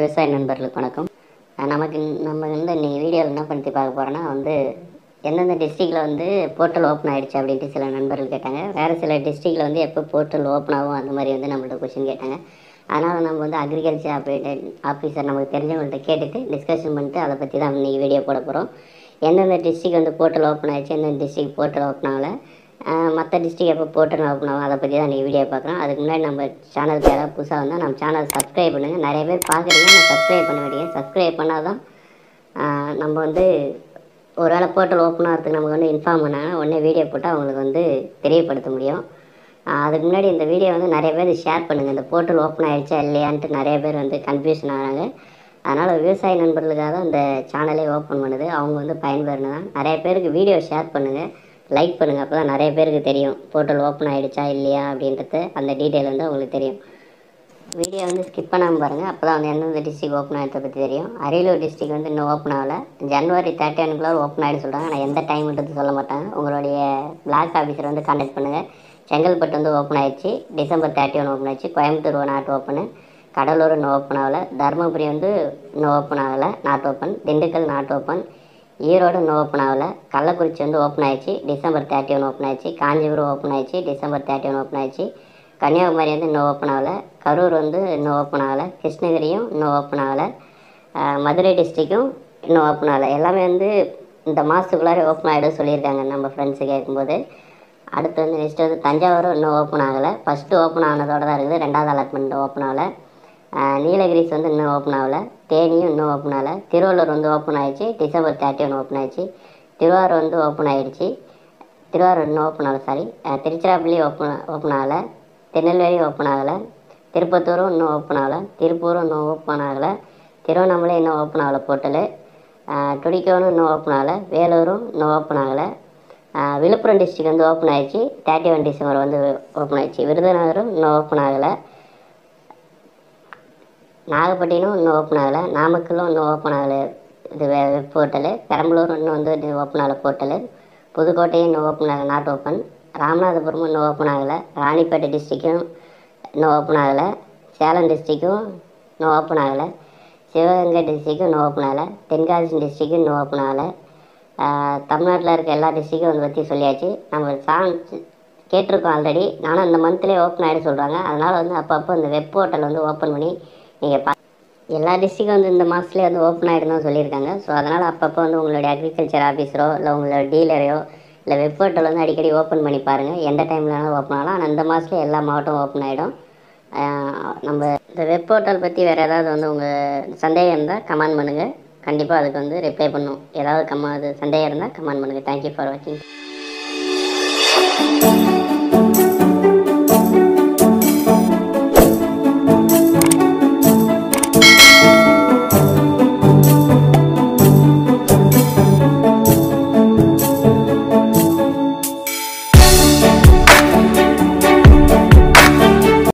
விவசாய நண்பர்களுக்கு வணக்கம் அஹ் நமக்கு இந்த- நம்ம வந்து இன்னைக்கு வீடியோவில் என்ன பண்ணி பார்க்க போகிறோன்னா வந்து எந்தெந்த டிஸ்ட்ரிக்டில் வந்து போர்ட்டல் ஓப்பன் ஆயிடுச்சு அப்படின்ட்டு சில நண்பர்கள் கேட்டாங்க வேறு சில டிஸ்ட்ரிக்டில் வந்து எப்போ போர்ட்டல் ஓப்பன் ஆகும் அந்த மாதிரி வந்து நம்மள்ட்ட கொஸ்டின் கேட்டாங்க அதனால் நம்ம வந்து அக்ரிகல்ச்சர் ஆப்ரேட்டர் ஆஃபீஸர் நமக்கு தெரிஞ்சவங்கள்ட்ட கேட்டுட்டு டிஸ்கஷன் பண்ணிட்டு அதை பற்றி தான் இன்னைக்கு வீடியோ போட போகிறோம் எந்தெந்த டிஸ்ட்ரிக் வந்து போர்ட்டல் ஓப்பன் ஆயிடுச்சு எந்தெந்த டிஸ்ட்ரிக் போர்ட்டல் ஓப்பன் ஆகலை மற்ற டிஸ்ட்ரிக் எப்போ போர்ட்டல் ஓப்பன் ஆகும் அதை பற்றி தான் நீங்கள் வீடியோ பார்க்குறோம் அதுக்கு முன்னாடி நம்ம சேனலுக்கு யாராவது புதுசாக வந்தால் நம்ம சேனல் சப்ஸ்கிரைப் பண்ணுங்கள் நிறைய பேர் பார்க்குறீங்க நான் சப்ஸ்கிரைப் பண்ண வேண்டிய சப்ஸ்கிரைப் பண்ணால் தான் ஆஹ் நம்ம வந்து ஒரு வேளை போர்ட்டல் ஓப்பன் ஆகிறதுக்கு நமக்கு வந்து இன்ஃபார்ம் பண்ணாங்கன்னா உடனே வீடியோ போட்டால் அவங்களுக்கு வந்து தெரியப்படுத்த முடியும் ஆஹ் அதுக்கு முன்னாடி இந்த வீடியோ வந்து நிறைய பேர் ஷேர் பண்ணுங்கள் இந்த போர்ட்டல் ஓப்பன் ஆயிடுச்சா இல்லையான்ட்டு நிறைய பேர் வந்து கன்ஃபியூஷன் ஆகிறாங்க அதனால் விவசாய நண்பர்களுக்காக தான் இந்த சேனலே ஓப்பன் பண்ணுது அவங்க வந்து பயன்பெறணும் தான் நிறைய பேருக்கு வீடியோ ஷேர் பண்ணுங்கள் லைக் பண்ணுங்கள் அப்போ தான் நிறைய பேருக்கு தெரியும் போர்ட்டல் ஓப்பன் ஆகிடுச்சா இல்லையா அப்படின்றது அந்த டீட்டெயில் வந்து அவங்களுக்கு தெரியும் வீடியோ வந்து ஸ்கிப் பண்ணாமல் பாருங்கள் அப்போ தான் வந்து எந்தெந்த டிஸ்ட்ரிக் ஓப்பன் ஆகிறத பற்றி தெரியும் அரியலூர் டிஸ்ட்ரிக் வந்து இன்னும் ஓப்பன் ஆகலை ஜனவரி தேர்ட்டி ஒனுக்குள்ள ஓப்பன் ஆகிடு சொல்கிறாங்க ஆனால் எந்த டைம்ன்றது சொல்ல மாட்டாங்க உங்களுடைய பிளாக் ஆஃபீஸர் வந்து கான்டாக்ட் பண்ணுங்கள் செங்கல்பட்டு வந்து ஓப்பன் ஆயிடுச்சு டிசம்பர் தேர்ட்டி ஒன் ஓப்பன் ஆயிடுச்சு கோயம்புத்தூர் நாட் ஓப்பனு கடலூர் இன்னும் ஓப்பன் ஆகலை தருமபுரி வந்து இன்னும் ஓப்பன் ஆகலை not open Dindigul not open Erode இன்னும் ஓப்பன் ஆகலை கள்ளக்குறிச்சி வந்து ஓப்பன் ஆயிடுச்சு டிசம்பர் தேர்ட்டி ஒன் ஓப்பன் ஆயிடுச்சு காஞ்சிபுரம் ஓப்பன் ஆயிடுச்சு டிசம்பர் தேர்ட்டி ஒன் ஓப்பன் ஆயிடுச்சு கன்னியாகுமரி வந்து இன்னும் ஓப்பன் ஆகலை கரூர் வந்து இன்னும் ஓப்பன் ஆகலை கிருஷ்ணகிரியும் இன்னும் ஓப்பன் ஆகலை ஆஹ் மதுரை டிஸ்ட்ரிக்கும் இன்னும் ஓப்பன் ஆகலை எல்லாமே வந்து இந்த மாதத்துக்குள்ளார ஓப்பன் ஆகிடும் சொல்லியிருக்காங்க நம்ம ஃப்ரெண்ட்ஸு கேட்கும்போது அடுத்து வந்து நெக்ஸ்ட் வந்து தஞ்சாவூரும் இன்னும் ஓப்பன் ஆகலை ஃபஸ்ட்டு ஓப்பன் ஆனதோட தான் இருக்குது ரெண்டாவது அலாட்மெண்ட் ஓப்பன் ஆகலை ஆஹ் நீலகிரிஸ் வந்து இன்னும் ஓப்பன் ஆகலை தேனியும் இன்னும் ஓப்பன் ஆகலை திருவள்ளூர் வந்து ஓப்பன் ஆயிடுச்சு டிசம்பர் தேர்ட்டி ஒன் ஓப்பன் ஆயிடுச்சு திருவாரூர் வந்து ஓப்பன் ஆயிடுச்சு திருவாரூர் இன்னும் ஓப்பன் ஆகலை சாரி திருச்சிராப்பள்ளி ஓப்பன் ஓப்பன் ஆகலை திருநெல்வேலி ஓப்பன் ஆகலை திருப்பத்தூரும் இன்னும் ஓப்பன் ஆகலை திருப்பூரும் இன்னும் ஓப்பன் ஆகலை திருவண்ணாமலை இன்னும் ஓப்பன் ஆகலை போர்ட்டலு துடிக்கோனும் இன்னும் ஓப்பன் ஆகலை வேலூரும் இன்னும் ஓப்பன் ஆகலை ஆஹ் விழுப்புரம் டிஸ்ட்ரிக் வந்து ஓப்பன் ஆயிடுச்சு தேர்ட்டி ஒன் டிசம்பர் வந்து ஓப்பன் ஆயிடுச்சு விருதுநகரும் இன்னும் ஓப்பன் ஆகலை நாகப்பட்டினம் இன்னும் ஓப்பன் ஆகலை நாமக்கலும் இன்னும் ஓப்பன் ஆகலை இது வெ வெப் போர்ட்டலு பெரம்பலூர் இன்னும் வந்து இது ஓப்பன் ஆகலை போர்ட்டலு புதுக்கோட்டையும் இன்னும் ஓப்பன் ஆகலை நாட் ஓப்பன் ராமநாதபுரமும் இன்னும் ஓப்பன் ஆகலை ராணிப்பேட்டை டிஸ்ட்ரிக்கும் இன்னும் ஓப்பன் ஆகலை சேலம் டிஸ்ட்ரிக்கும் இன்னும் ஓப்பன் ஆகலை சிவகங்கை டிஸ்ட்ரிக்கும் இன்னும் ஓப்பன் ஆகலை தென்காசி டிஸ்ட்ரிக்கும் இன்னும் ஓப்பன் ஆகலை தமிழ்நாட்டில் இருக்க எல்லா டிஸ்ட்ரிக்கும் வந்து பற்றி சொல்லியாச்சு நம்ம சாங் கேட்டிருக்கோம் ஆல்ரெடி நானும் இந்த மந்த்லேயே ஓப்பன் ஆகிடு சொல்கிறாங்க அதனால் வந்து அப்பப்போ இந்த வெப் போர்ட்டல் வந்து ஓப்பன் பண்ணி நீங்கள் பா எல்லா டிஸ்ட்ரிக்கும் வந்து இந்த மாதத்துலேயே வந்து ஓப்பன் ஆகிடும் தான் சொல்லியிருக்காங்க ஸோ அதனால் அப்பப்போ வந்து உங்களுடைய அக்ரிகல்ச்சர் ஆஃபீஸரோ இல்லை உங்களோட டீலரையோ இல்லை வெப் போர்ட்டல் வந்து அடிக்கடி ஓப்பன் பண்ணி பாருங்கள் எந்த டைமில் வேணாலும் ஓப்பன் ஆகலாம் ஆனால் இந்த மாதத்துலேயே எல்லா மாவட்டம் ஓப்பன் ஆகிடும் நம்ம இந்த வெப் போர்ட்டல் பற்றி வேறு ஏதாவது வந்து உங்கள் சந்தேகம் இருந்தால் கமெண்ட் பண்ணுங்கள் கண்டிப்பாக அதுக்கு வந்து ரிப்ளை பண்ணும் ஏதாவது கம்ம அது சந்தேகம் இருந்தால் கமெண்ட் பண்ணுங்கள் தேங்க்யூ ஃபார் வாட்சிங்